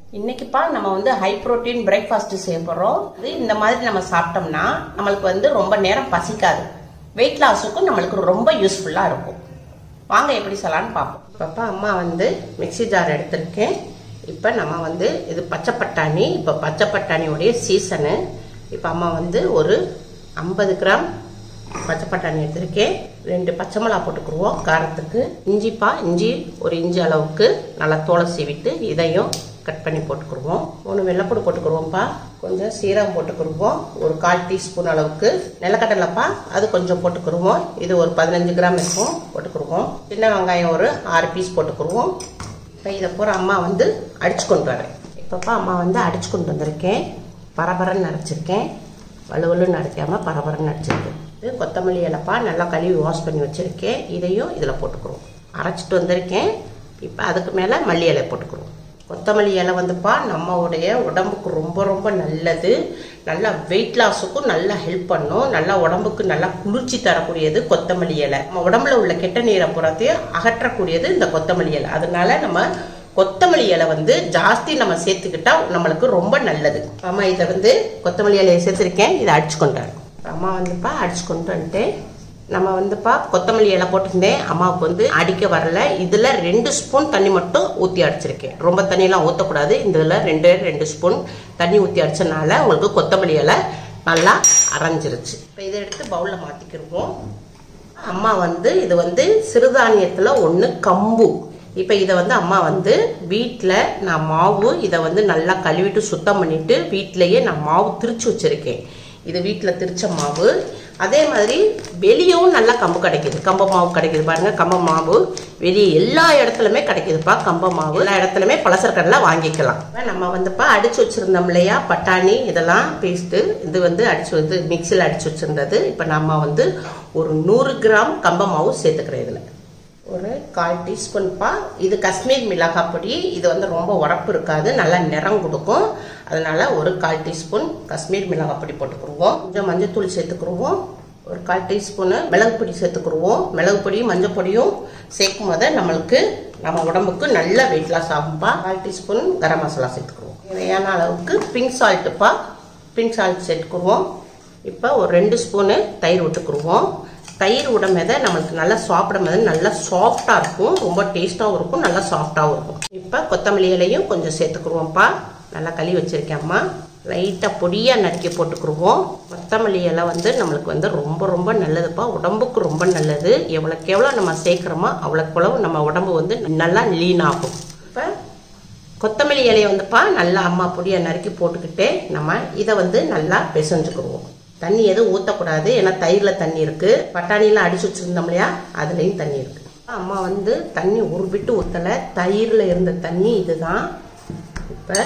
இன்னைக்குப்பா நம்ம வந்து high protein breakfast செய்ய போறோம் இது இந்த மாதிரி நம்ம சாப்பிட்டோம்னா நம்மளுக்கு வந்து ரொம்ப நேரம் பசிக்காது வெயிட் லாஸுக்கும் நம்மளுக்கு ரொம்ப யூஸ்ஃபுல்லா இருக்கும் வாங்க எப்படி சொல்லலாம்னு பார்ப்போம் இப்பப்பா அம்மா வந்து மிக்ஸி ஜார் எடுத்திருக்கேன் இப்போ நம்ம வந்து இது பச்சை பட்டாணி இப்போ பச்சை பட்டாணியோடைய சீசனு இப்போ அம்மா வந்து ஒரு ஐம்பது கிராம் பச்சை பட்டாணி எடுத்திருக்கேன் ரெண்டு பச்சை மிளகா போட்டுக்குருவோம் காரத்துக்கு இஞ்சிப்பா இஞ்சி ஒரு இஞ்சி அளவுக்கு நல்லா தோலை சீவிட்டு இதையும் கட் பண்ணி போட்டுக்குருவோம் மூணு வெள்ளைப்பூடு போட்டுக்குருவோம்ப்பா கொஞ்சம் சீரகம் போட்டுக்குருவோம் ஒரு கால் டீஸ்பூன் அளவுக்கு நிலக்கடலைப்பா அது கொஞ்சம் போட்டுக்குருவோம் இது ஒரு பதினஞ்சு கிராம் இருக்கும் போட்டுக்குருவோம் சின்ன வெங்காயம் ஒரு ஆறு பீஸ் போட்டுக்குருவோம் இப்போ இதை பூரா அம்மா வந்து அடிச்சு கொண்டு வரேன் இப்போப்பா அம்மா வந்து அடிச்சு கொண்டு வந்திருக்கேன் பரபரன்னு அரைச்சிருக்கேன் வலுவலுன்னு அரைக்காம பரபரன்னு அரைச்சிருக்கேன் இது கொத்தமல்லி இலைப்பா நல்லா கழுவி வாஷ் பண்ணி வச்சுருக்கேன் இதையும் இதில் போட்டுக்குருவோம் அரைச்சிட்டு வந்திருக்கேன் இப்போ அதுக்கு மேலே மல்லி இலை போட்டுக்குருவோம் கொத்தமல்லி இலை வந்துப்பா நம்மளுடைய உடம்புக்கு ரொம்ப ரொம்ப நல்லது நல்லா வெயிட் லாஸுக்கும் நல்லா ஹெல்ப் பண்ணும் நல்லா உடம்புக்கு நல்லா குளிர்ச்சி தரக்கூடியது கொத்தமல்லி இலை நம்ம உடம்புல உள்ள கெட்ட நீரை புறத்தையும் அகற்றக்கூடியது இந்த கொத்தமல்லி இலை அதனால நம்ம கொத்தமல்லி இலை வந்து ஜாஸ்தி நம்ம சேர்த்துக்கிட்டா நம்மளுக்கு ரொம்ப நல்லது அம்மா இதை வந்து கொத்தமல்லி இலையை சேர்த்துருக்கேன் இதை அடிச்சு கொண்டாரு அம்மா வந்துப்பா அடிச்சு கொண்டு வந்துட்டேன் நம்ம வந்துப்பா கொத்தமல்லி இலை போட்டிருந்தேன் அம்மாவுக்கு வந்து அடிக்க வரல இதில் ரெண்டு ஸ்பூன் தண்ணி மட்டும் ஊற்றி அடிச்சிருக்கேன் ரொம்ப தண்ணியெலாம் ஊற்றக்கூடாது இதில் ரெண்டு ரெண்டு ஸ்பூன் தண்ணி ஊற்றி அடிச்சனால உங்களுக்கு கொத்தமல்லி இலை நல்லா அரைஞ்சிருச்சு இப்போ இதை எடுத்து பவுலில் மாற்றிக்கிடுவோம் அம்மா வந்து இது வந்து சிறுதானியத்தில் ஒன்று கம்பு இப்போ இதை வந்து அம்மா வந்து வீட்டில் நான் மாவு இதை வந்து நல்லா கழுவிட்டு சுத்தம் பண்ணிட்டு வீட்டிலையே நான் மாவு திரிச்சு வச்சுருக்கேன் இது வீட்டில் திரிச்ச மாவு அதே மாதிரி வெளியவும் நல்லா கம்பு கிடைக்குது கம்ப மாவு கிடைக்குது பாருங்க கம்ப மாவு வெளியே எல்லா இடத்துலையுமே கிடைக்குதுப்பா கம்ப மாவு எல்லா இடத்துலையுமே பலசரக்கடலை வாங்கிக்கலாம் நம்ம வந்துப்பா அடிச்சு வச்சிருந்தோம் இல்லையா பட்டாணி இதெல்லாம் பேஸ்ட்டு இது வந்து அடிச்சு வந்து மிக்சியில் அடிச்சு வச்சிருந்தது இப்போ நம்ம வந்து ஒரு நூறு கிராம் கம்ப மாவு சேர்த்துக்கிறேன் இதில் ஒரு கால் டீஸ்பூன்ப்பா இது காஷ்மீர் மிளகாய் பொடி இது வந்து ரொம்ப உரப்பு இருக்காது நல்லா நிறம் கொடுக்கும் அதனால ஒரு கால் டீஸ்பூன் காஷ்மீர் மிளகாய் பொடி போட்டுக்குருவோம் கொஞ்சம் மஞ்சத்தூள் சேர்த்துக்குருவோம் ஒரு கால் டீஸ்பூனு மிளகு பொடி சேர்த்துக்குருவோம் மிளகு பொடியும் மஞ்சள் பொடியும் சேர்க்கும் போது நம்மளுக்கு நம்ம உடம்புக்கு நல்ல வெயிட் லாஸ் ஆகும்பா கால் டீஸ்பூன் கரம் மசாலா சேர்த்துக்குருவோம் தேவையான அளவுக்கு பிங்க் சால்ட்டுப்பா பிங்க் சால்ட் சேர்த்துக்குருவோம் இப்போ ஒரு ரெண்டு ஸ்பூனு தயிர் விட்டுக்குருவோம் தயிர் உடம்பதை நம்மளுக்கு நல்லா சாப்பிடும் போது நல்லா சாஃப்டாக இருக்கும் ரொம்ப டேஸ்ட்டாகவும் இருக்கும் நல்லா சாஃப்டாகவும் இருக்கும் இப்போ கொத்தமல்லி இலையும் கொஞ்சம் சேர்த்துக்குருவோம்ப்பா நல்லா கழுவி வச்சுருக்கேம்மா லைட்டாக பொடியாக நறுக்கி போட்டுக்குருவோம் கொத்தமல்லி இலை வந்து நம்மளுக்கு வந்து ரொம்ப ரொம்ப நல்லதுப்பா உடம்புக்கு ரொம்ப நல்லது எவ்வளோக்கு எவ்வளோ நம்ம சேர்க்குறோமோ அவ்வளோக்கு எவ்வளவு நம்ம உடம்பு வந்து நல்லா லீன் ஆகும் இப்போ கொத்தமல்லி இலையை வந்துப்பா நல்லா அம்மா பொடியை நறுக்கி போட்டுக்கிட்டே நம்ம இதை வந்து நல்லா பிசைஞ்சுக்குருவோம் தண்ணி எதுவும் ஊற்றக்கூடாது ஏன்னா தயிரில் தண்ணி இருக்குது பட்டாணிலாம் அடிச்சு வச்சுருந்தோம் இல்லையா அதுலேயும் தண்ணி இருக்குது அம்மா வந்து தண்ணி ஒரு விட்டு ஊற்றலை தயிரில் இருந்த தண்ணி இதுதான் இப்போ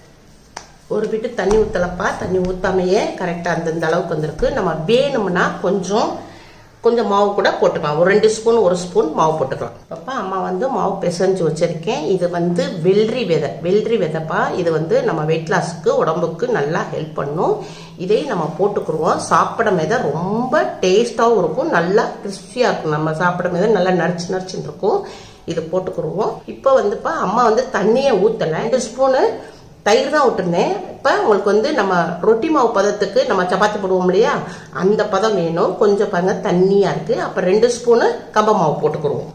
ஒரு விட்டு தண்ணி ஊற்றலப்பா தண்ணி ஊற்றாமையே கரெக்டாக அந்தந்த அளவுக்கு வந்திருக்கு நம்ம வேணும்னா கொஞ்சம் கொஞ்சம் மாவு கூட போட்டுக்கலாம் ஒரு ரெண்டு ஸ்பூன் ஒரு ஸ்பூன் மாவு போட்டுக்கலாம் அப்பா அம்மா வந்து மாவு பிசைஞ்சு வச்சுருக்கேன் இது வந்து வெள்ளரி விதை வெள்ளரி விதைப்பா இது வந்து நம்ம வெயிட் லாஸ்க்கு உடம்புக்கு நல்லா ஹெல்ப் பண்ணும் இதையும் நம்ம போட்டுக்குருவோம் சாப்பிட மீத ரொம்ப டேஸ்ட்டாகவும் இருக்கும் நல்லா கிறிஸ்பியாக இருக்கும் நம்ம சாப்பிட மீத நல்லா நரிச்சு நரிச்சுன்னு இருக்கும் இது போட்டுக்குருவோம் இப்போ வந்துப்பா அம்மா வந்து தண்ணியை ஊற்றலை ரெண்டு ஸ்பூனு தயிர் தான் விட்டுருந்தேன் இப்போ உங்களுக்கு வந்து நம்ம ரொட்டி மாவு பதத்துக்கு நம்ம சப்பாத்தி போடுவோம் இல்லையா அந்த பதம் வேணும் கொஞ்சம் பாருங்க தண்ணியாக இருக்குது அப்போ ரெண்டு ஸ்பூனு கம்ப மாவு போட்டுக்குருவோம்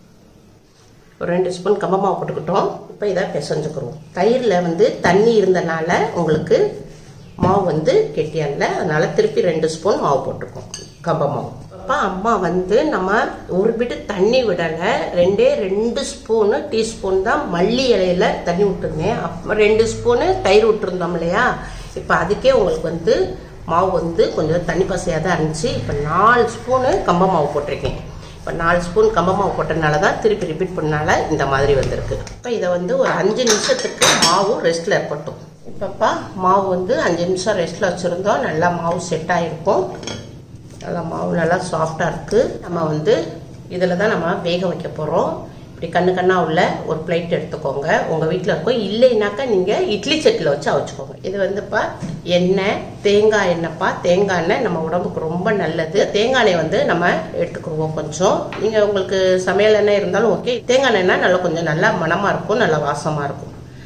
ஒரு ரெண்டு ஸ்பூன் கம்ப மாவு போட்டுக்கிட்டோம் இப்போ இதை பிசைஞ்சுக்குருவோம் தயிரில் வந்து தண்ணி இருந்தனால உங்களுக்கு மாவு வந்து கெட்டியாகல அதனால திருப்பி ரெண்டு ஸ்பூன் மாவு போட்டுருக்கோம் கம்ப மாவு அப்போ அம்மா வந்து நம்ம ஒரு பிட்டு தண்ணி விடலை ரெண்டே ரெண்டு ஸ்பூனு டீஸ்பூன் தான் மல்லி இலையில தண்ணி விட்டுருந்தேன் அப்போ ரெண்டு ஸ்பூனு தயிர் விட்டுருந்தோம் இல்லையா இப்போ அதுக்கே உங்களுக்கு வந்து மாவு வந்து கொஞ்சம் தண்ணி பசையாக தான் இருந்துச்சு இப்போ நாலு ஸ்பூனு கம்ப மாவு போட்டிருக்கேன் இப்போ நாலு ஸ்பூன் கம்ப மாவு போட்டதுனால தான் திருப்பி ரிப்பீட் பண்ணனால இந்த மாதிரி வந்திருக்கு இப்போ இதை வந்து ஒரு அஞ்சு நிமிஷத்துக்கு மாவு ரெஸ்ட்டில் இருக்கட்டும் இப்போப்பா மாவு வந்து அஞ்சு நிமிஷம் ரெஸ்ட்டில் வச்சுருந்தோம் நல்லா மாவு செட் ஆகிருக்கும் நல்லா மாவு நல்லா சாஃப்டாக இருக்குது நம்ம வந்து இதில் தான் நம்ம வேக வைக்க போகிறோம் இப்படி கண்ணு கண்ணா உள்ள ஒரு பிளேட் எடுத்துக்கோங்க உங்கள் வீட்டில் இருக்கும் இல்லைனாக்கா நீங்கள் இட்லி சட்டியில் வச்சு அவிச்சுக்கோங்க இது வந்துப்பா எண்ணெய் தேங்காய் எண்ணெய்ப்பா தேங்காய் எண்ணெய் நம்ம உடம்புக்கு ரொம்ப நல்லது தேங்காய் எண்ணெய் வந்து நம்ம எடுத்துக்கிடுவோம் கொஞ்சம் நீங்கள் உங்களுக்கு சமையல் எண்ணெய் இருந்தாலும் ஓகே தேங்காய் எண்ணெய்னா நல்லா கொஞ்சம் நல்லா மணமாக இருக்கும் நல்லா வாசமாக இருக்கும்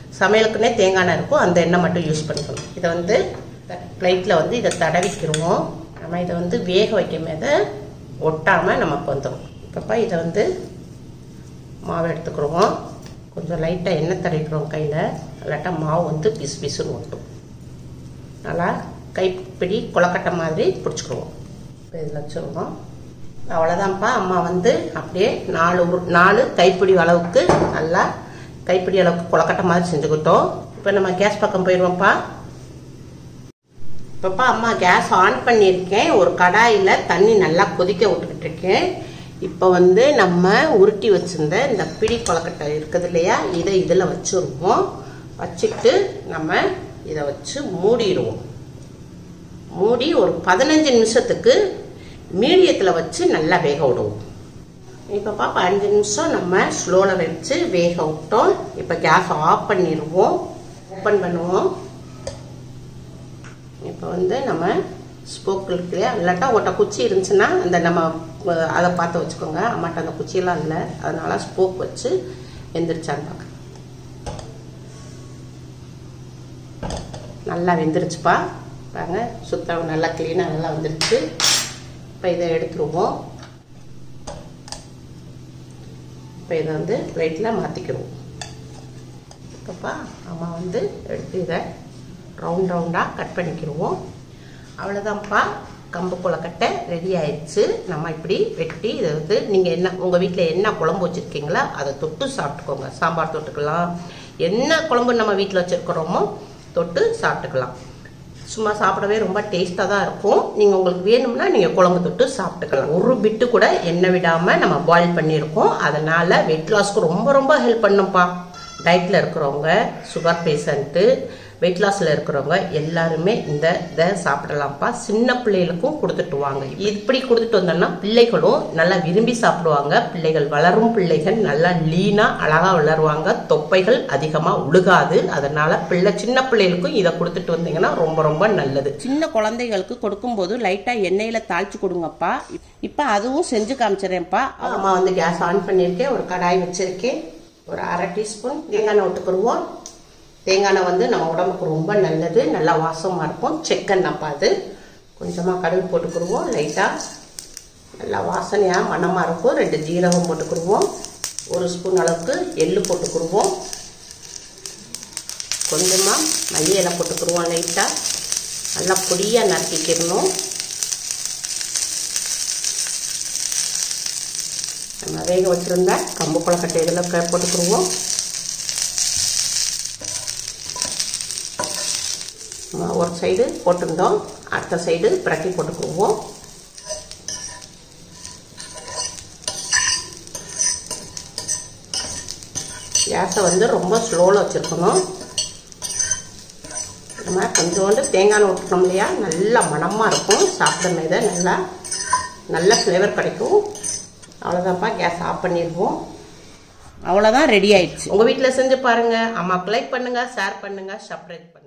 சமையலுக்குன்னே தேங்காய் எண்ணெய் இருக்கும் அந்த எண்ணெய் மட்டும் யூஸ் பண்ணிக்கணும் இதை வந்து பிளேட்டில் வந்து இதை தடவிக்கிடுவோம் நம்ம இதை வந்து வேக வைக்கும் போது ஒட்டாமல் நமக்கு வந்துடும் இப்பப்போ இதை வந்து மாவு எடுத்துக்கிடுவோம் கொஞ்சம் லைட்டாக எண்ணெய் தடவிக்கிறோம் கையில் இல்லாட்டா மாவு வந்து பிசு பிசுன்னு ஒட்டும் நல்லா கைப்பிடி கொலக்கட்டை மாதிரி பிடிச்சிக்கிடுவோம் இப்போ இதில் வச்சுருவோம் அவ்வளோதான்ப்பா அம்மா வந்து அப்படியே நாலு உரு- நாலு கைப்பிடி அளவுக்கு நல்லா கைப்பிடி அளவுக்கு கொலக்கட்டை மாதிரி செஞ்சுக்கிட்டோம் இப்போ நம்ம கேஸ் பக்கம் போயிடுவோம்ப்பா இப்பப்பா அம்மா கேஸ் ஆன் பண்ணியிருக்கேன் ஒரு கடாயில் தண்ணி நல்லா கொதிக்க விட்டுக்கிட்டு இருக்கேன் இப்போ வந்து நம்ம உருட்டி வச்சிருந்த இந்த பிடி கொலக்கட்டை இருக்குது இல்லையா இதை இதில் வச்சுருவோம் வச்சுட்டு நம்ம இதை வச்சு மூடிடுவோம் மூடி ஒரு பதினஞ்சு நிமிஷத்துக்கு மீடியத்தில் வச்சு நல்லா வேக விடுவோம் இப்போ பாப்பா அஞ்சு நிமிஷம் நம்ம ஸ்லோவில் வச்சு வேக விட்டோம் இப்போ கேஸ் ஆஃப் பண்ணிடுவோம் ஓப்பன் பண்ணுவோம் இப்போ வந்து நம்ம ஸ்போக் இருக்கு இல்லையா இல்லாட்டா ஒட்ட குச்சி இருந்துச்சுன்னா அந்த நம்ம அஹ், அதை பார்த்து வச்சுக்கோங்க அம்மாட்ட அந்த குச்சியெல்லாம் இல்லை அதனால ஸ்போக் வச்சு வெந்துருச்சான்னு பார்க்க நல்லா வெந்துருச்சுப்பா பாருங்க சுத்தம் நல்லா க்ளீனாக நல்லா வந்துருச்சு இப்போ இதை எடுத்துருவோம் இப்போ இதை வந்து பிளேட்டில் மாற்றிக்கிடுவோம் இப்போப்பா அம்மா வந்து எடுத்து இதை ரவுண்ட் ரவுண்டாக கட் பண்ணிக்கிடுவோம் அவ்வளோதான்ப்பா கம்பு கொலக்கட்டை ரெடி ஆயிடுச்சு நம்ம இப்படி வெட்டி இதை வந்து நீங்கள் என்ன உங்கள் வீட்டில் என்ன குழம்பு வச்சுருக்கீங்களோ அதை தொட்டு சாப்பிட்டுக்கோங்க சாம்பார் தொட்டுக்கலாம் என்ன குழம்பு நம்ம வீட்டில் வச்சுருக்கிறோமோ தொட்டு சாப்பிட்டுக்கலாம் சும்மா சாப்பிடவே ரொம்ப டேஸ்ட்டாக தான் இருக்கும் நீங்கள் உங்களுக்கு வேணும்னா நீங்கள் குழம்பு தொட்டு சாப்பிட்டுக்கலாம் ஒரு பிட்டு கூட எண்ணெய் விடாமல் நம்ம பாயில் பண்ணியிருக்கோம் அதனால் வெயிட் லாஸ்க்கு ரொம்ப ரொம்ப ஹெல்ப் பண்ணும்ப்பா டயட்டில் இருக்கிறவங்க சுகர் பேஷண்ட்டு வெயிட் லாஸில் இருக்கிறவங்க எல்லாருமே இந்த இதை சாப்பிடலாம்ப்பா சின்ன பிள்ளைகளுக்கும் கொடுத்துட்டு வாங்க இப்படி கொடுத்துட்டு வந்தோம்னா பிள்ளைகளும் நல்லா விரும்பி சாப்பிடுவாங்க பிள்ளைகள் வளரும் பிள்ளைகள் நல்லா லீனாக அழகாக வளருவாங்க தொப்பைகள் அதிகமாக உழுகாது அதனால பிள்ளை சின்ன பிள்ளைகளுக்கும் இதை கொடுத்துட்டு வந்தீங்கன்னா ரொம்ப ரொம்ப நல்லது சின்ன குழந்தைகளுக்கு கொடுக்கும்போது லைட்டாக எண்ணெயில் தாளிச்சு கொடுங்கப்பா இப்போ அதுவும் செஞ்சு காமிச்சிடறேன்ப்பா அம்மா வந்து கேஸ் ஆன் பண்ணியிருக்கேன் ஒரு கடாய் வச்சிருக்கேன் ஒரு அரை டீஸ்பூன் தேங்காய் எண்ணெய் விட்டுக்குருவோம் தேங்காய் எண்ணெய் வந்து நம்ம உடம்புக்கு ரொம்ப நல்லது நல்லா வாசமாக இருக்கும் செக்கெண்ணப்பா அது கொஞ்சமாக கடுகு போட்டுக்குருவோம் லைட்டாக நல்லா வாசனையாக மணமாக இருக்கும் ரெண்டு ஜீரகம் போட்டுக்குருவோம் ஒரு ஸ்பூன் அளவுக்கு எள்ளு போட்டுக்குருவோம் கொஞ்சமாக மல்லி இலை போட்டுக்குருவோம் லைட்டாக நல்லா பொடியாக நறுக்கிக்கிடணும் நம்ம வேக வச்சுருந்த கம்பு கொலக்கட்டை இதில் க- போட்டுக்குருவோம் நம்ம ஒரு சைடு போட்டிருந்தோம் அடுத்த சைடு பிரட்டி போட்டுக்குருவோம் கேஸை வந்து ரொம்ப ஸ்லோவில் வச்சுருக்கணும் நம்ம கொஞ்சோண்டு தேங்காய் எண்ணெய் ஊற்றணும் இல்லையா நல்லா மணமாக இருக்கும் சாப்பிடும் போது நல்லா நல்ல ஃப்ளேவர் கிடைக்கும் அவ்வளோதான்ப்பா கேஸ் ஆஃப் பண்ணிடுவோம் அவ்வளோதான் ரெடி ஆயிடுச்சு உங்கள் வீட்டில் செஞ்சு பாருங்கள் அம்மாவுக்கு லைக் பண்ணுங்கள் ஷேர் பண்ணுங்கள் சப்ஸ்கிரைப் பண்ணுங்கள்